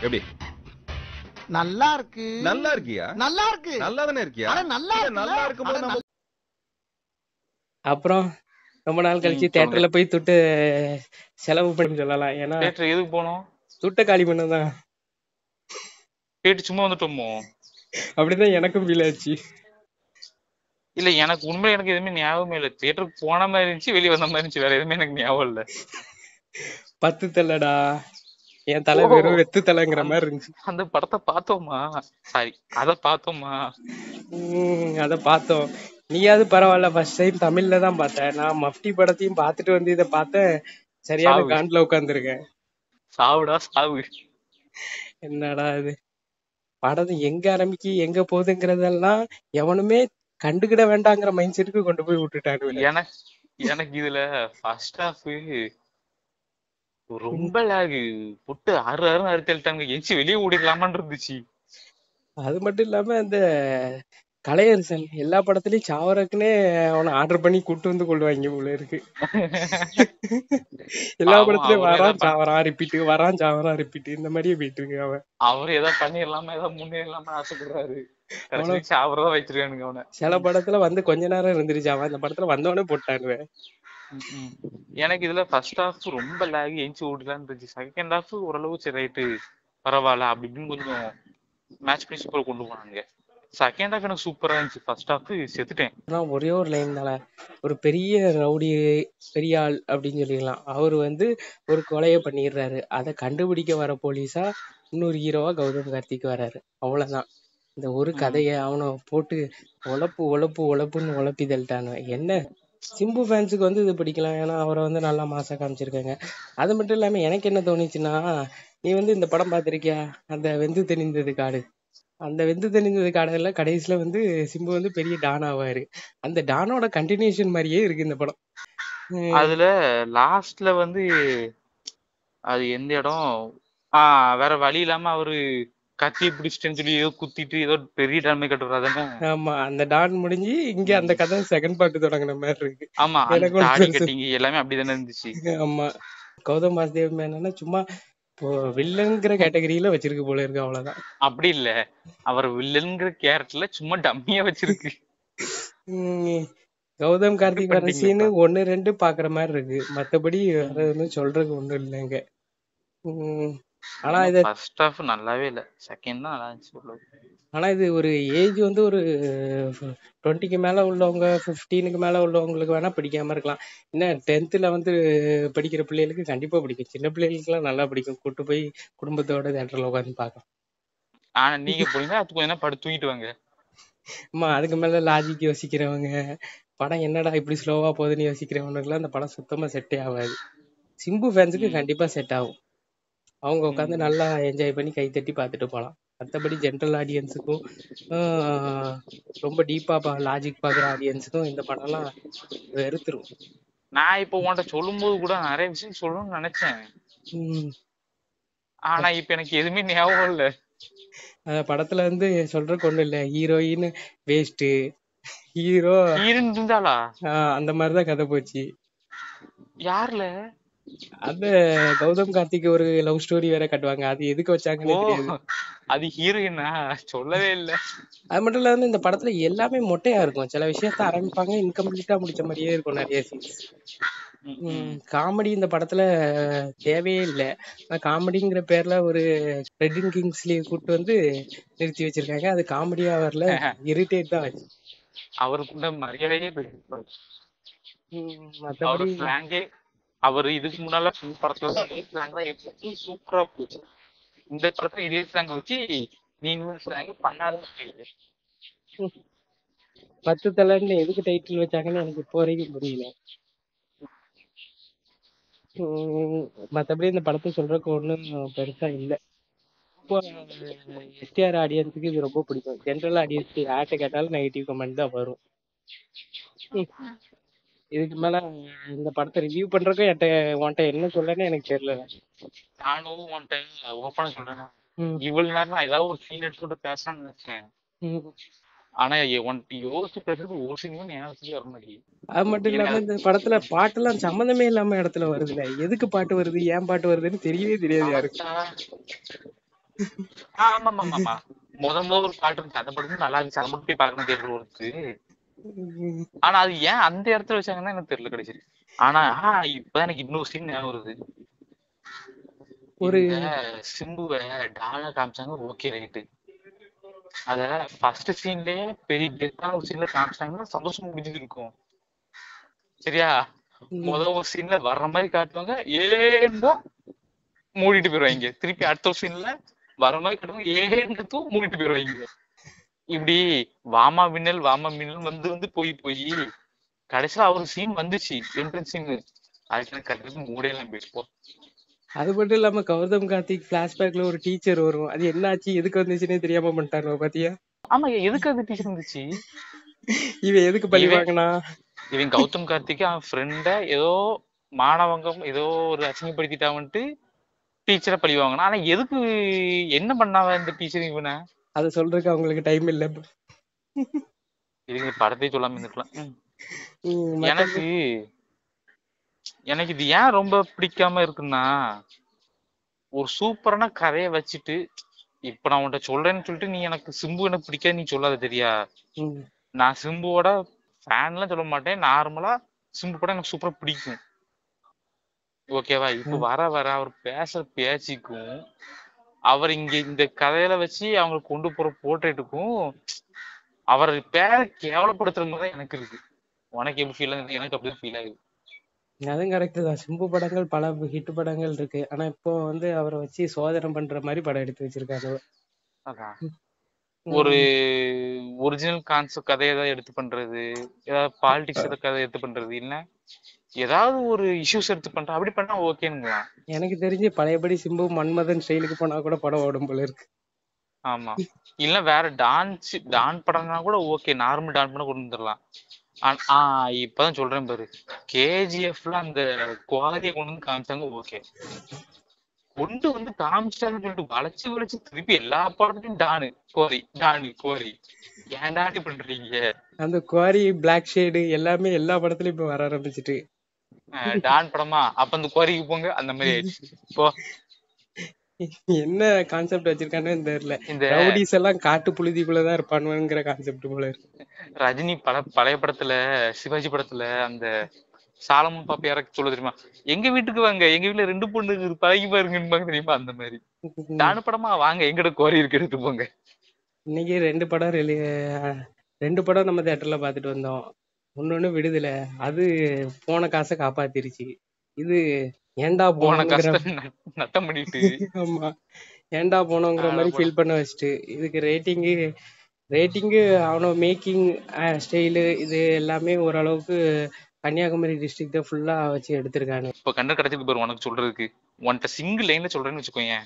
எப்படி நல்லா இருக்கு நல்லா இருக்கியா நல்லா இருக்கு நல்லா தானே இருக்கியா அட நல்லா இல்ல, இருக்குல்ல? நல்லா இருக்கும்போது அட நம்ம அப்புறம் ரொம்ப நாள் கழிச்சு ம், தியேட்டர்ல போய் துட்டு செலவு பண்ணி சொல்லலாம் ஏன்னா தேட்டர் எதுக்கு போனோம் துட்ட காலி பண்ணதான் கேட்டு சும்மா வந்துட்டோமோ அப்படிதான் எனக்கும் ஃபீல் ஆச்சு இல்ல எனக்கு உண்மையில எனக்கு எதுவுமே ஞாபகமே இல்ல தியேட்டருக்கு போன மாதிரி இருந்துச்சு வெளிய வந்த மாதிரி இருந்துச்சு வேற எதுவுமே எனக்கு ஞாபகம் இல்ல பத்து தலடா என் தலை ஓ. வெறும் வெத்து தலைங்கிற மாதிரி இருந்துச்சு அந்த படத்தை பார்த்தோமா சாரி அத பார்த்தோமா உம் அத பார்த்தோம் நீயாவது பரவாயில்ல ஃபர்ஸ்ட் டைம் தமிழ்ல தான் பார்த்தேன் நான் மஃப்டி படத்தையும் பார்த்துட்டு வந்து இதை பார்த்தேன் சரியான சாவு. காண்ட்ல உட்காந்துருக்கேன் சாவுடா சாவு என்னடா இது படம் எங்க ஆரம்பிக்கு எங்க போகுதுங்கிறதெல்லாம் எவனுமே கண்டுக்கிட வேண்டாங்கிற மைண்ட் செட்டுக்கு கொண்டு போய் விட்டுட்டானுங்க எனக்கு எனக்கு இதுல ஃபர்ஸ்ட் ஹாஃப் ரொம்ப லேகு புட்டு ஆறு ஆறு அறுத்து எழுத்தாங்க எஞ்சி வெளியே ஓடிடலாமான்னு இருந்துச்சு அது மட்டும் இல்லாம இந்த கலையரசன் எல்லா படத்துலயும் சாவறதுக்குன்னே அவனை ஆர்டர் பண்ணி கூட்டு வந்து கொள்வாங்க போல இருக்கு எல்லா பாவம், படத்துலயும் அவரே வரான் தான் சாவறான் ரிப்பீட் வரான் சாவறான் ரிப்பீட் இந்த மாதிரியே போயிட்டு இருக்கு அவன் அவர் ஏதாவது பண்ணிடலாமா ஏதாவது முன்னேறலாமா ஆசைப்படுறாரு கடைசி சாவறதா வச்சிருக்கானுங்க அவனை சில படத்துல வந்து கொஞ்ச நேரம் இருந்துருச்சு அவன் அந்த படத்துல வந்தவொடனே போட்டானுவேன் ம், ம். எனக்கு இதுல ஃபர்ஸ்ட் ஹாஃப் ரொம்ப லேக் எஞ்சி ஓடலான்னு இருந்துச்சு செகண்ட் ஹாஃப் ஓரளவு சரி ரைட்டு பரவாயில்ல அப்படி இப்படின்னு கொஞ்சம் மேட்ச் பண்ணி சூப்பரா கொண்டு போனாங்க செகண்ட் ஹாஃப் எனக்கு சூப்பரா இருந்துச்சு ஃபர்ஸ்ட் ஹாஃப் செத்துட்டேன் ஆனா ஒரே ஒரு லைன் தானே ஒரு பெரிய ரவுடி பெரிய ஆள் அப்படின்னு சொல்லிக்கலாம் அவர் வந்து ஒரு கொலையை பண்ணிடுறாரு அதை கண்டுபிடிக்க வர போலீஸா இன்னொரு ஹீரோவா கௌதம் கார்த்திக் வராரு அவ்வளவுதான் இந்த ஒரு கதையை அவனை போட்டு உழப்பு உழப்பு உழப்புன்னு உழப்பி தள்ளிட்டானு என்ன சிம்பு ஃபேன்ஸுக்கு வந்து இது பிடிக்கலாம் ஏன்னா அவரை வந்து நல்லா மாசா காமிச்சிருக்காங்க அது மட்டும் இல்லாம எனக்கு என்ன தோணுச்சுன்னா நீ வந்து இந்த படம் பார்த்திருக்கியா அந்த வெந்து தெளிந்தது காடு அந்த வெந்து தெளிந்தது காடுல கடைசியில வந்து சிம்பு வந்து பெரிய டான் ஆவாரு அந்த டானோட கண்டினியூஷன் மாதிரியே இருக்கு இந்த படம் உம் அதுல லாஸ்ட்ல வந்து அது எந்த இடம் ஆஹ் வேற வழி இல்லாம அவரு கத்தி பிடிச்சிட்டேன்னு சொல்லி ஏதோ குத்திட்டு ஏதோ பெரிய டாமே கட்டுறாதானே ஆமா அந்த டான் முடிஞ்சு இங்க அந்த கதை செகண்ட் பார்ட் தொடங்குன மாதிரி இருக்கு ஆமா அந்த எனக்கு ஒரு தாடி பெருசு. கட்டிங் எல்லாமே அப்படிதானே இருந்துச்சு ஆமா கௌதம் வாசுதேவ் மேனன்னா சும்மா இப்போ வில்லன்ங்கிற கேட்டகரியில வச்சிருக்கு போல இருக்கு அவ்வளவுதான் அப்படி இல்ல அவர் வில்லன்ங்கிற கேரக்டர்ல சும்மா டம்மியா வச்சிருக்கு உம் கௌதம் கார்த்திக் வர பண்ணிட்டீங்களா? சீனு ஒன்னு ரெண்டு பாக்குற மாதிரி இருக்கு மத்தபடி வேற ஒன்றும் சொல்றதுக்கு ஒண்ணும் இல்லைங்க உம் ஆனா இது ஃபர்ஸ்ட் ஹாஃப் நல்லாவே இல்ல செகண்ட் தான் நல்லா இருந்துச்சு ஓரளவு. ஆனா இது ஒரு ஏஜ் வந்து ஒரு டுவெண்ட்டிக்கு மேல உள்ளவங்க ஃபிஃப்டீனுக்கு மேல உள்ளவங்களுக்கு வேணா பிடிக்காம இருக்கலாம் என்ன டென்த்ல வந்து படிக்கிற பிள்ளைகளுக்கு கண்டிப்பா பிடிக்கும் சின்ன பிள்ளைகளுக்கு எல்லாம் நல்லா பிடிக்கும் கூட்டு போய் குடும்பத்தோட தேட்டர்ல உட்காந்து பார்க்கலாம் ஆனா நீங்க போனீங்கன்னா அது கொஞ்ச நேரம் படுத்து தூங்கிட்டு வாங்க அம்மா அதுக்கு மேல லாஜிக் யோசிக்கிறவங்க படம் என்னடா இப்படி ஸ்லோவா போகுதுன்னு யோசிக்கிறவனுக்குலாம் அந்த படம் சுத்தமா செட்டே ஆகாது சிம்பு ஃபேன்ஸுக்கு ம். கண்டிப்பா செட் ஆகும் அவங்க உட்காந்து ம். நல்லா என்ஜாய் பண்ணி கை தட்டி பார்த்துட்டு போகலாம் மற்றபடி ஜென்ரல் ஆடியன்ஸுக்கும் ரொம்ப டீப்பா லாஜிக் பாக்குற ஆடியன்ஸுக்கும் இந்த படம்லாம் வெறுத்துரும் நான் இப்போ உன்கிட்ட சொல்லும்போது கூட நிறைய விஷயம் சொல்லணும்னு நினைச்சேன் உம் ஆனா இப்ப எனக்கு எதுவுமே ஞாபகம் இல்ல அந்த படத்துல வந்து சொல்றதுக்கு ஒண்ணும் இல்ல ஹீரோயின் வேஸ்ட் ஹீரோ ஹீரோயின் இருந்தாளா அந்த மாதிரிதான் கதை போச்சு யாருல அந்த கௌதம் கார்த்திக் ஒரு லவ் ஸ்டோரி வேற கட்டுவாங்க அது எதுக்கு ஓ வச்சாங்கன்னு தெரியாது அது ஹீரோயினா சொல்லவே இல்ல அது மட்டும் இல்லாம இந்த படத்துல எல்லாமே மொட்டையா இருக்கும் சில விஷயத்த ஆரம்பிப்பாங்க இன்கம்ப்ளீட்டா முடிச்ச மாதிரியே இருக்கும் நிறைய சீன்ஸ் ம், ம். காமெடி இந்த படத்துல தேவையே இல்லை காமெடிங்கிற பேர்ல ஒரு ரெட்டின் கிங்ஸ்லி கூட்டு வந்து நிறுத்தி வச்சிருக்காங்க அது காமெடியா வரல இரிட்டேட் தான் ஆச்சு அவருக்குள்ள மரியாதையே போயிட்டு உம் அவர் மத்தபடி ஸ்லாங்கே அவர் இதுக்கு முன்னால full படத்துல இதே ஸ்லாங் தான் எப்படி சூப்பரா போச்சு இந்த படத்துல இதே ஸ்லாங் வச்சு நீ இன்னும் ஸ்லாங் பண்ணாத பத்து தலைன்னு எதுக்கு டைட்டில் வச்சாங்கன்னு எனக்கு இப்போ வரைக்கும் புரியல உம் மத்தபடி இந்த படத்தை சொல்றதுக்கு ஒண்ணும் பெருசா இல்ல இப்போ எஸ்டிஆர் ஆடியன்ஸுக்கு இது ரொம்ப பிடிக்கும் ஜென்ரல் ஆடியன்ஸ்க்கு யார்கிட்ட கேட்டாலும் நெகட்டிவ் கமெண்ட் தான் வரும் உம். இதுக்கு மேல இந்த படத்தை ரிவ்யூ பண்றதுக்கும் என்கிட்ட உன்கிட்ட என்ன சொல்லன்னு எனக்கு தெரியல நானும் உன்கிட்ட ஓப்பனா சொல்றேன் உம் இவ்வளவு நேரம் நான் ஏதாவது ஒரு சீன் எடுத்துட்டு பேசலாம்னு நினைச்சேன் உம் ஆனா எ- உன்கிட்ட யோசிச்சு பேசுறது ஒரு சீனும் ஞாபகத்துக்கு வர மாட்டேங்குது அது மட்டும் இல்லாம இந்த படத்துல பாட்டெல்லாம் சம்மந்தமே இல்லாம இடத்துல வருதுல்ல எதுக்கு பாட்டு வருது ஏன் பாட்டு வருதுன்னு தெரியவே தெரியாது யாருக்கு ஆமா ஆமா ஆமா முத முத ஒரு பாட்டு இருந்துச்சு அந்த படத்துல நல்லா இருந்துச்சு அதை மட்டும் போய் பார்க்கணும் தேட்டர் ஒருத்து உம் ஆனா அது ஏன் அந்த இடத்துல வச்சாங்கன்னா எனக்கு தெரியல கிடைச்சிரு ஆனா ஆஹ் இப்பதான் எனக்கு இன்னொரு சீன் ஞாபகம் வருது ஒரு இந்த சிம்புவை டாலா காமிச்சாங்க ஓகே ரைட்டு அத ஃபர்ஸ்ட் சீன்லயே பெரிய டெத்தான ஒரு சீன்ல காமிச்சாங்கன்னா சந்தோஷமா முடிஞ்சது இருக்கும் சரியா உம் முதல் ஒரு சீன்ல வர்ற மாதிரி காட்டுவாங்க ஏன்னோ மூடிட்டு போயிருவாங்க திருப்பி அடுத்த ஒரு சீன்ல வர மாதிரி காட்டுவாங்க ஏன்னதும் மூடிட்டு போயிருவாங்க இப்படி வாமா மின்னல் வாமா மின்னல் வந்து வந்து போய் போய் கடைசியில அவர் சீன் வந்துச்சு என்ட்ரன்ஸ் சீன் அதுக்கு எனக்கு கண்டிப்பா மூடையெல்லாம் போயிருப்போம் அது மட்டும் இல்லாம கௌதம் கார்த்திக் பிளாஷ்பேக்ல ஒரு டீச்சர் வரும் அது என்னாச்சு எதுக்கு வந்துச்சுன்னே தெரியாம பண்ணிட்டாங்க பாத்தியா ஆமா எதுக்கு அது டீச்சர் இருந்துச்சு இவன் எதுக்கு பழி இவன் வாங்கினா இவன் கௌதம் கார்த்திக் அவன் ஃப்ரெண்ட ஏதோ மாணவங்க ஏதோ ஒரு அசிங்கப்படுத்திட்டான்ட்டு டீச்சரை பழி வாங்கினா ஆனா எதுக்கு என்ன பண்ணாவ இந்த டீச்சர் இவனை அத சொல்றதுக்கு அவங்களுக்கு டைம் இல்ல இதுக்கு இந்த படத்தை சொல்லாம இருந்திருக்கலாம் ம். உம் மத்த எனக்கு எனக்கு இது ஏன் ரொம்ப பிடிக்காம இருக்குன்னா ஒரு சூப்பரான கதையை வச்சுட்டு இப்ப நான் உன்கிட்ட சொல்றேன்னு சொல்லிட்டு நீ எனக்கு சிம்பு எனக்கு பிடிக்காது நீ சொல்லாத தெரியா உம் நான் சிம்புவோட ஃபேன்லாம் சொல்ல மாட்டேன் நார்மலா சிம்பு படம் எனக்கு சூப்பரா பிடிக்கும் ஓகேவா இப்ப உம் வர வர அவர் பேசுற பேச்சுக்கும் அவர் இங்க இந்த கதையில வச்சு அவங்க கொண்டு போற போர்ட்ரேட்டுக்கும் அவர் பேரை கேவலப்படுத்துற மாதிரி தான் எனக்கு இருக்கு உனக்கு எப்படி ஃபீல் ஆகுது எனக்கு அப்படி ஃபீல் ஆகுது அதுவும் கரெக்ட் தான் சிம்பு படங்கள் பல ஹிட் படங்கள் இருக்கு ஆனா இப்போ வந்து அவரை வச்சு சோதனை பண்ற மாதிரி படம் எடுத்து வச்சிருக்காங்க அதான் ஒரு உம் ஒரிஜினல் கான்செப்ட் கதையை ஏதாவது எடுத்து பண்றது ஏதாவது பாலிடிக்ஸ் கதை எடுத்து பண்றது இல்ல ஏதாவது ஒரு இஷ்யூஸ் எடுத்து பண்ற அப்படி பண்ணா ஓகேங்களா எனக்கு தெரிஞ்சு பழையபடி சிம்பு மன்மதன் ஸ்டைலுக்கு போனா கூட படம் ஓடும் போல இருக்கு ஆமா இல்ல வேற டான்ஸ் டான் படம்னா கூட ஓகே நார்மல் டான் பண்ண கொண்டு வந்துடலாம் ஆனா- ஆஹ் இப்பதான் சொல்றேன் பாரு கேஜிஎஃப்ல அந்த குவாலிட்டியை கொண்டு வந்து காமிச்சாங்க ஓகே கொண்டு வந்து காமிச்சிட்டாங்கன்னு சொல்லிட்டு வளைச்சு வளைச்சு திருப்பி எல்லா படத்துலயும் டானு கோரி டானு கோரி ஏன்டா இப்படி பண்றீங்க அந்த குவாரி பிளாக் ஷேடு எல்லாமே எல்லா படத்துலயும் இப்ப வர ஆரம்பிச்சிட்டு அஹ் டான் படமா அப்ப அந்த குவாரிக்கு போங்க அந்த மாதிரி ஆயிடுச்சு இப்போ என்ன கான்செப்ட் வச்சிருக்கானு தெரியல இந்த ரவுடிஸ் எல்லாம் காட்டு புழுதிக்குள்ளதான் இருப்பானுங்கிற கான்செப்ட் போல இருக்கு ரஜினி பட பழைய படத்துல சிவாஜி படத்துல அந்த சாலமன் பாப்பா யாருக்கு சொல்ல தெரியுமா எங்க வீட்டுக்கு வாங்க எங்க வீட்டுல ரெண்டு பொண்ணு பழகி பாருங்கன்னு தெரியுமா அந்த மாதிரி டானு படமா வாங்க எங்கிட்ட கோரி இருக்கு எடுத்து போங்க இன்னைக்கு ரெண்டு படம் ரிலீ ரெண்டு படம் நம்ம தியேட்டர்ல பாத்துட்டு வந்தோம் ஒன்னொன்னு விடுதலை அது போன காசை காப்பாத்திருச்சு இது ஏன்டா போன போனோங்கிற கஷ்டம் நட்- நட்டம் பண்ணிட்டு ஆமா ஏன்டா போனோங்கிற அத மாதிரி படம் ஃபீல் பண்ண வச்சுட்டு இதுக்கு ரேட்டிங்கு ரேட்டிங்கு அவனோட மேக்கிங் ஸ்டைலு இது எல்லாமே ஓரளவுக்கு கன்னியாகுமரி டிஸ்ட்ரிக்ட ஃபுல்லா வச்சு எடுத்திருக்கானு இப்ப கண்ணு கிடைச்சிருக்கு பாரு உனக்கு சொல்றதுக்கு உன்கிட்ட சிங்கிள் லைன்ல சொல்றேன்னு வச்சுக்கோயேன்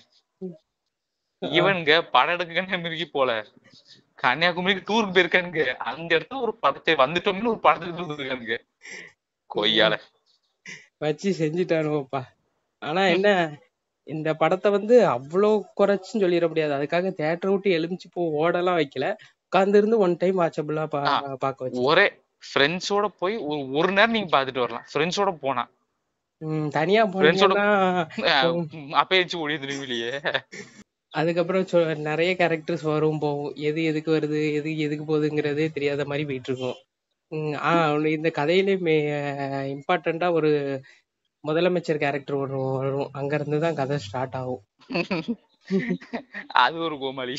இவனுங்க படம் எடுக்க கன்னியாகுமரிக்கு போல கன்னியாகுமரிக்கு டூருக்கு போயிருக்கானுங்க அந்த இடத்துல ஒரு படத்தை வந்துட்டோம்னு ஒரு படத்துக்கு இருக்கானுங்க கொய்யால வச்சு செஞ்சுட்டானுவோப்பா ஆனா என்ன இந்த படத்தை வந்து அவ்வளோ குறைச்சுன்னு சொல்லிட முடியாது அதுக்காக தேட்டர் விட்டு எலுமிச்சு போ ஓடலாம் வைக்கல உட்கார்ந்து இருந்து ஒன் டைம் வாட்சபிளா பா ஆ, பார்க்க வச்சு ஒரே ஃப்ரெண்ட்ஸோட போய் ஒரு ஒரு நேரம் நீங்க பாத்துட்டு வரலாம் ஃப்ரெண்ட்ஸோட போனா ம், தனியா ஃப்ரெண்ட்ஸோட போனீங்கன்னா அப்பயே வச்சு ஓடிய திரும்பிலையே அதுக்கப்புறம் சொ நிறைய கேரக்டர்ஸ் வரும் போகும் எது எதுக்கு வருது எது எதுக்கு போகுதுங்கிறதே தெரியாத மாதிரி போயிட்டு இருக்கும் ம், ஆ ஒண்ணு இந்த கதையிலே இம்பார்ட்டண்டா ஒரு முதலமைச்சர் கேரக்டர் ஒன்று வரும் அங்க இருந்து தான் கதை ஸ்டார்ட் ஆகும் அது ஒரு கோமாளி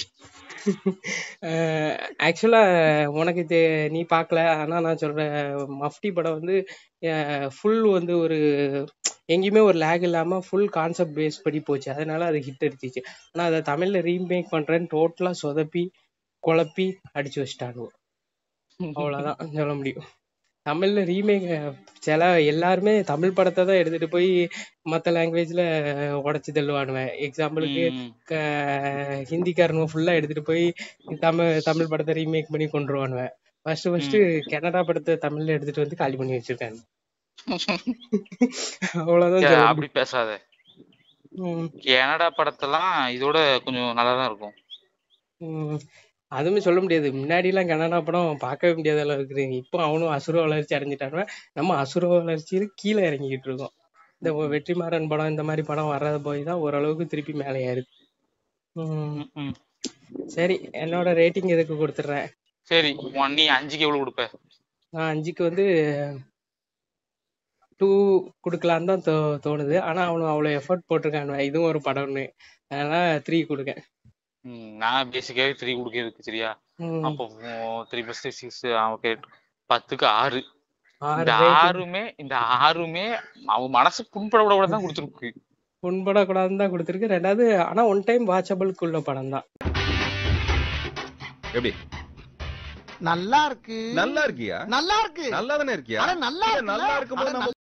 ஆக்சுவலா உனக்கு தெ நீ பார்க்கல ஆனா நான் சொல்றேன் மஃப்டி படம் வந்து ஃபுல் வந்து ஒரு எங்கேயுமே ஒரு லேக் இல்லாம ஃபுல் கான்செப்ட் பேஸ் படி போச்சு அதனால அது ஹிட் அடிச்சிச்சு ஆனா அதை தமிழ்ல ரீமேக் பண்றேன்னு டோட்டலா சொதப்பி குழப்பி அடிச்சு வச்சுட்டானுங்க அவ்வளவுதான் சொல்ல முடியும் தமிழ்ல ரீமேக் சில எல்லாருமே தமிழ் படத்தை தான் எடுத்துட்டு போய் மத்த லாங்குவேஜ்ல உடைச்சு தள்ளுவானுவேன் எக்ஸாம்பிளுக்கு ம். க- ஹிந்திக்காரனுங்க ஃபுல்லா எடுத்துட்டு போய் தமிழ் தமிழ் படத்தை ரீமேக் பண்ணி கொண்டுருவானுவேன் ஃபர்ஸ்ட் ஃபர்ஸ்ட் கன்னடா படத்தை தமிழ்ல எடுத்துட்டு வந்து காலி பண்ணி வச்சிருக்காங்க அவ்வளவுதான் ஏ, சொல்ல அப்படி பேசாத முடியும் கனடா படத்தெல்லாம் இதோட கொஞ்சம் நல்லா தான் இருக்கும் உம் அதுவுமே சொல்ல முடியாது முன்னாடி எல்லாம் கன்னடா படம் பார்க்கவே முடியாத அளவுக்கு இருக்கு. இப்போ அவனும் அசுர வளர்ச்சி அடைஞ்சிட்டானுவ நம்ம அசுர வளர்ச்சியில கீழே இறங்கிக்கிட்டு இருக்கோம் இந்த வெற்றிமாறன் படம் இந்த மாதிரி படம் வர்றத போய் தான் ஓரளவுக்கு திருப்பி மேலே ஏறுது ம், ம், ம். சரி என்னோட ரேட்டிங் இதுக்கு கொடுத்துட்றேன் சரி உன் நீ அஞ்சுக்கு எவ்வளவு கொடுப்ப நான் அஞ்சுக்கு வந்து டூ கொடுக்கலான்னு தான் தோ தோணுது ஆனா அவனு அவ்வளோ எஃபர்ட் போட்டிருக்கானு இதுவும் ஒரு படம்னு அதனால த்ரீ கொடுங்க ம், நான் பேசிக்காவே த்ரீ கொடுக்கிறதுக்கு சரியா ம், அப்போ த்ரீ பிளஸ் சிக்ஸ் ஓகே பத்துக்கு ஆறு ஆறு இந்த rating ஆறுமே இந்த ஆறுமே அவன் மனசு புண்பட விட தான் கொடுத்துருக்கு புண்படக்கூடாதுன்னு தான் கொடுத்துருக்கு ரெண்டாவது ஆனா ஒன் டைம் வாட்சபிள்க்குள்ள படம் தான் எப்படி நல்லா இருக்கு நல்லா இருக்கியா நல்லா இருக்கு நல்லா தானே இருக்கியா அட நல்லா இல்ல, இருக்குல்ல? நல்லா இருக்கும்போது அட நம்ம